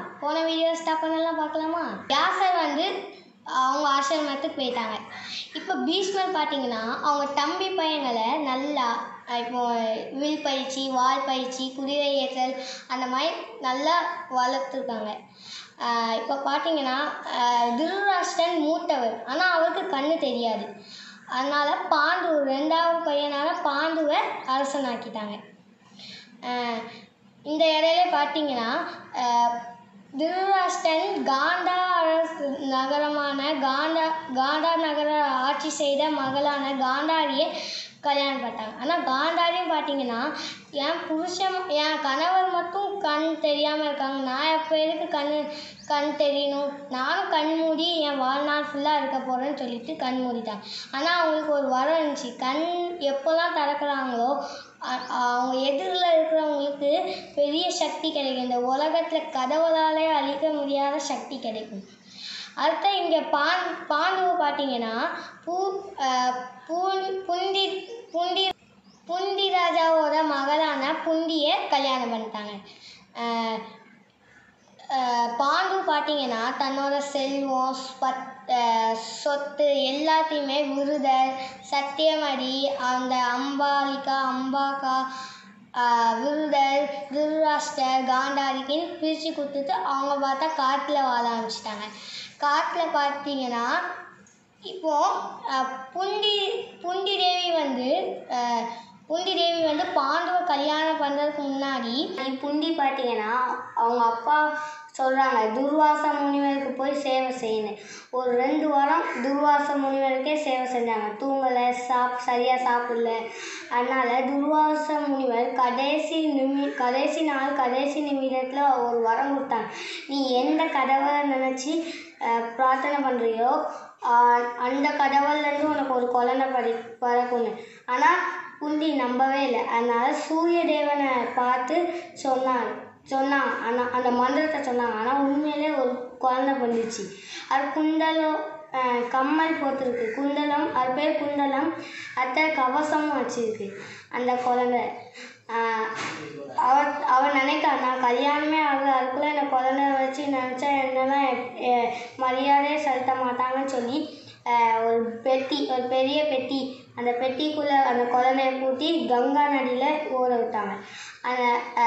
போன video stop பண்ணலாம் பார்க்கலாமா வியாசர் வந்து அவங்க ஆசிரமத்துக்கு போயிட்டாங்க இப்போ பீஷ்மர் பார்த்தீங்கன்னா அவங்க தம்பி பையங்களை நல்லா அஹ் இப்போ வில் பயிற்சி வால் பயிற்சி குதிரை ஏற்றல் அந்த மாதிரி நல்லா வளர்த்துருக்காங்க ஆஹ் இப்போ பார்த்தீங்கன்னா ஆஹ் திருதராஷ்டிரன் மூத்தவர் ஆனால் அவருக்கு கண்ணு தெரியாது அதனால் பாண்டு ரெண்டாவது பையனால பாண்டுவை அரசனாக்கிட்டாங்க ஆஹ் இந்த இடையில பார்த்தீங்கன்னா ஆஹ் திருதராஷ்டிரன் காண்டா அரசு நகரமான காண்டா காண்டா நகர ஆட்சி செய்த மகளான காண்டாரியை கல்யாணம் பண்ணாங்க ஆனால் காண்டாரியும் பார்த்தீங்கன்னா என் புருஷன் என் கணவர் மட்டும் கண் தெரியாமல் இருக்காங்க நான் எப்போ எதுக்கு கண் கண் தெரியணும் நானும் கண் மூடி என் வாழ்நாள் ஃபுல்லாக இருக்க போகிறேன்னு சொல்லிட்டு கண் மூடிட்டாங்க ஆனால் அவங்களுக்கு ஒரு வரம் இருந்துச்சு கண் எப்போல்லாம் திறக்கிறாங்களோ அ- அவங்க எதிரில் இருக்கிறவங்களுக்கு பெரிய சக்தி கிடைக்கும் இந்த உலகத்தில் கதவுளாலே அழிக்க முடியாத சக்தி கிடைக்கும் அடுத்து இங்கே பான் பாண்டுவை பார்த்தீங்கன்னா பூ அஹ், பூன் புந்தி புந்தி புந்தி ராஜாவோட மகளான புந்தியை கல்யாணம் பண்ணிட்டாங்க அஹ், அஹ், பாண்டு பார்த்தீங்கன்னா தன்னோட செல்வம் பத் அஹ், சொத்து எல்லாத்தையுமே விருதர் சத்தியமடி அந்த அம்பாலிகா அம்பாக்கா ஆஹ், விருதர் திருராஷ்டர் காண்டாரிக்குன்னு பிரித்து கொடுத்துட்டு அவங்க பார்த்தா காட்டில் வாழ ஆரம்பிச்சிட்டாங்க காட்டில் பார்த்தீங்கன்னா இப்போ அஹ், புண்டி புண்டி தேவி வந்து அஹ், புண்டி தேவி வந்து பாண்டுவை கல்யாணம் பண்ணுறதுக்கு முன்னாடி புண்டி பார்த்தீங்கன்னா அவங்க அப்பா சொல்கிறாங்க துர்வாச முனிவருக்கு போய் சேவை செய்யணும் ஒரு ரெண்டு வாரம் துர்வாச முனிவருக்கே சேவை செஞ்சாங்க தூங்கலை சாப் சரியாக சாப்பிடல அதனால் துர்வாச முனிவர் கடைசி நிமி கடைசி நாள் கடைசி நிமிடத்தில் ஒரு வரம் கொடுத்தாங்க நீ எந்த கதவை நினச்சி பிரார்த்தனை பண்ணுறியோ அந்த கதவுலேருந்து உனக்கு ஒரு குழந்தை படி பிறக்கும்னு ஆனால் குந்தி நம்பவே இல்லை அதனால் சூரிய தேவனை பார்த்து சொன்னாங்க சொன்னாங்க ஆனால் அந்த மந்திரத்தை சொன்னாங்க ஆனால் உண்மையிலே ஒரு குழந்தை வந்துச்சு அது குண்டலம் அஹ், கம்மல் போட்டிருக்கு குண்டலம் அது பேர் குண்டலம் அத்தை கவசமும் வச்சிருக்கு அந்த குழந்தை அஹ், அவ அவ நினைக்கா நான் கல்யாணமே ஆகல அதுக்குள்ளே இந்த குழந்தை வச்சு நினச்சா என்னெல்லாம் எ- மரியாதையே செலுத்த மாட்டாங்கன்னு சொல்லி அஹ், ஒரு பெட்டி ஒரு பெரிய பெட்டி அந்த பெட்டிக்குள்ளே அந்த குழந்தைய பூட்டி கங்கா நதியில் ஊற விட்டாங்க அந்த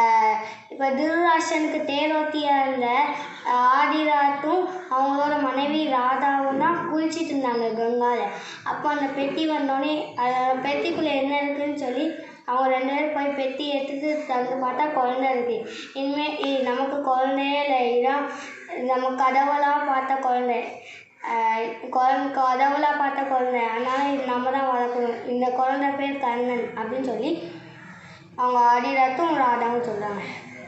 இப்போ திருராஷ்டனுக்கு தேரோட்டியாக இருந்த அஹ், ஆதிராத்தும் அவங்களோட மனைவி ராதாவும் தான் குளிச்சிட்டு இருந்தாங்க கங்காவில் அப்போ அந்த பெட்டி வந்தோடனே அந்த பெட்டிக்குள்ளே என்ன இருக்குன்னு சொல்லி அவங்க ரெண்டு பேரும் போய் பெட்டி எடுத்துட்டு திறந்து பார்த்தா குழந்தை இருக்கு இனிமேல் இது நமக்கு குழந்தையே இல்லை இதுதான் நம்ம கதவுலாம் பார்த்த குழந்தை ஆஹ் குழந்தை கதவுலாம் பார்த்த குழந்தை அதனால் இது நம்ம தான் வளர்க்கணும் இந்த குழந்தை பேர் கண்ணன் அப்படின்னு சொல்லி அவங்க ஆடிரத்தும் ராதாவும் சொல்கிறாங்க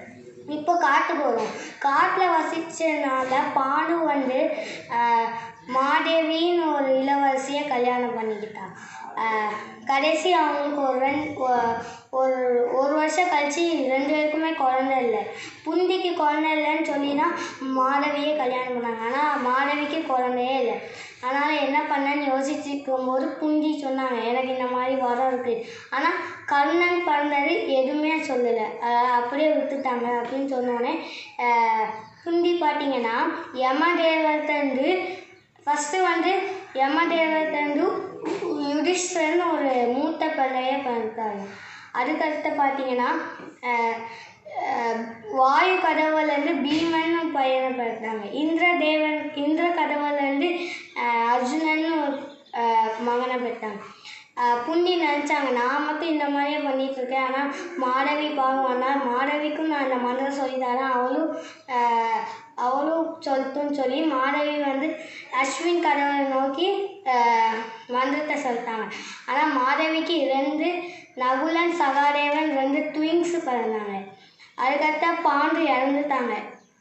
இப்போ காட்டுக்கு வரும் காட்டில் வசிச்சதுனால பாண்டு வந்து ஆஹ், மாதேவின்னு ஒரு இளவரசியை கல்யாணம் பண்ணிக்கிட்டான் ஆஹ், கடைசி அவங்களுக்கு ஒரு ரெண்டு ஒ- ஒரு ஒரு வருஷம் கழிச்சு ரெண்டு பேருக்குமே குழந்தை இல்லை புந்திக்கு குழந்தை இல்லைன்னு சொல்லி தான் மாதவியை கல்யாணம் பண்ணாங்க ஆனால் மாதவிக்கு குழந்தையே இல்லை அதனால் என்ன பண்ணேன்னு யோசிச்சுக்கும் போது புந்தி சொன்னாங்க எனக்கு இந்த மாதிரி வரம் இருக்குது ஆனால் கண்ணன் பிறந்தது எதுவுமே சொல்லலை அப்படியே விட்டுட்டாங்க அப்படின்னு சொன்னோடனே ஆஹ், புந்தி பார்த்தீங்கன்னா யமதேவர்கிட்டருந்து ஃபஸ்ட்டு வந்து யமதேவர்கிட்டருந்து யுதிஷ்டர்னு ஒரு மூத்த பிள்ளைய பிறந்தாங்க அதுக்கடுத்து பார்த்தீங்கன்னா ஆஹ், ஆஹ், வாயு கதவுலேருந்து பீமன் பையனை பிறந்தாங்க இந்திர தேவன் இந்திர கதவுலேருந்து அர்ஜுனன் ஒரு ஆஹ், மகனை பெற்றாங்க ஆஹ், புண்டி நினச்சாங்க நான் மட்டும் இந்த மாதிரியே பண்ணிட்டு இருக்கேன் ஆனால் மாடவி பாவம் ஆனால் மாடவிக்கும் நான் இந்த மந்திரம் சொல்லி தரேன் அவளும் ஆஹ், அவளும் சொல்லட்டும்னு சொல்லி மாடவி வந்து அஸ்வின் கடவுளை நோக்கி ஆஹ், மந்திரத்தை சொல்லிட்டாங்க ஆனால் மாதவிக்கு ரெண்டு நகுலன் சகாதேவன் ரெண்டு ட்விங்ஸ் பிறந்தாங்க அதுக்கடுத்த பாண்டு இறந்துட்டாங்க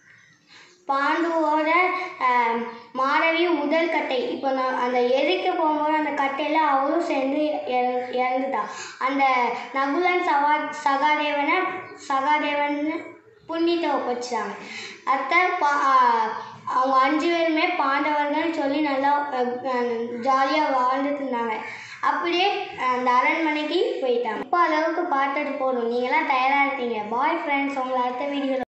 பாண்டுவோட ஆஹ், மாணவி முதல் கட்டை இப்போ நான் அந்த எரிக்க போகும்போது அந்த கட்டையில் அவளும் சேர்ந்து இற- இறந்துட்டா அந்த நகுலன் சவா சகாதேவனை சகாதேவன் புண்ணியத்தை ஒப்படைச்சிட்டாங்க அத்தை பா ஆஹ், அவங்க அஞ்சு பேருமே பாண்டவர்கள் சொல்லி நல்லா ஜாலியாக வாழ்ந்துட்டு இருந்தாங்க அப்படியே அந்த அரண்மனைக்கு போயிட்டாங்க இப்போ அளவுக்கு பார்த்தது போதும் நீங்களாம் தயாராக இருக்கீங்க பாய் ஃப்ரெண்ட்ஸ் உங்களை அடுத்த வீடியோவில்